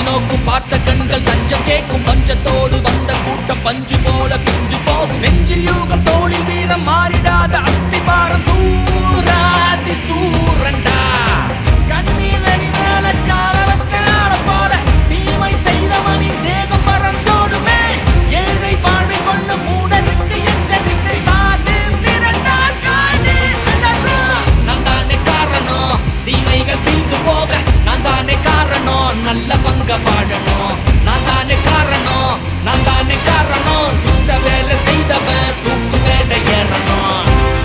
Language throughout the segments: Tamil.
நோக்கும் பார்த்த கண்கள் தஞ்சம் கேட்கும் பஞ்சத்தோடு வந்த கூட்டம் பஞ்சு போல பிஞ்சு போகும் நெஞ்சில் யூகம் தோளில் வீரம் மாறிடாத அத்திபாரம் சூராதி சூரண்டா கண்ணீர் வெடி மேல கால வச்ச ஆளை போல தீமை செய்தவனின் தேகம் பறந்தோடுமே ஏழை வாழ்வை கொண்ட மூடனுக்கு எச்சரிக்கை சாது நிரண்டா காடு அடரா. நான் தானே காரணம் தீமைகள் தீர்ந்து போக நான் தானே காரணம் நல்ல பங்க வாழணும் நான் தானே காரணம் நான் தானே காரணம் துஷ்ட வேலை செய்தவன் தூக்கு மேடை ஏறணும்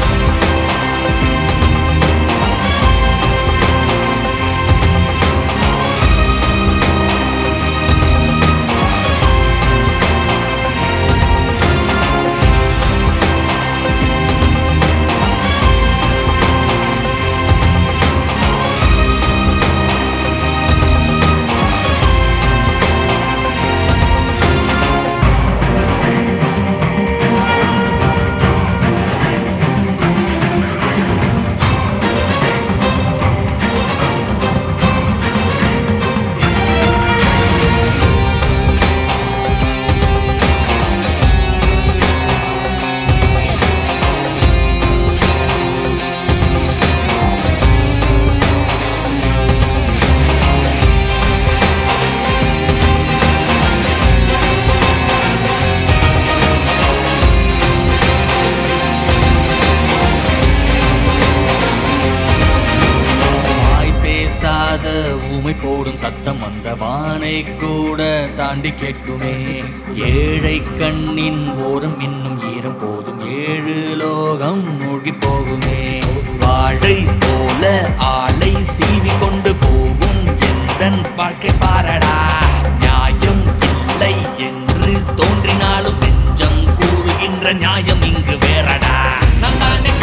வாய் பேசாத ஊமை போடும் சத்தம் அந்த வானை கூட தாண்டி கேட்குமே ஏழை கண்ணின் ஓரம் இன்னும் ஈரம் போதும் ஏழு லோகம் மூழ்கி போகுமே வாழை போல ஆளை சீவி கொண்டு போகும் எந்தன் வாழ்க்கை பாரடா நியாயம் இல்லை என்று தோன்றினாலும் நெஞ்சம் கூறுகின்ற நியாயம் இங்கு வேறடா நான் தானே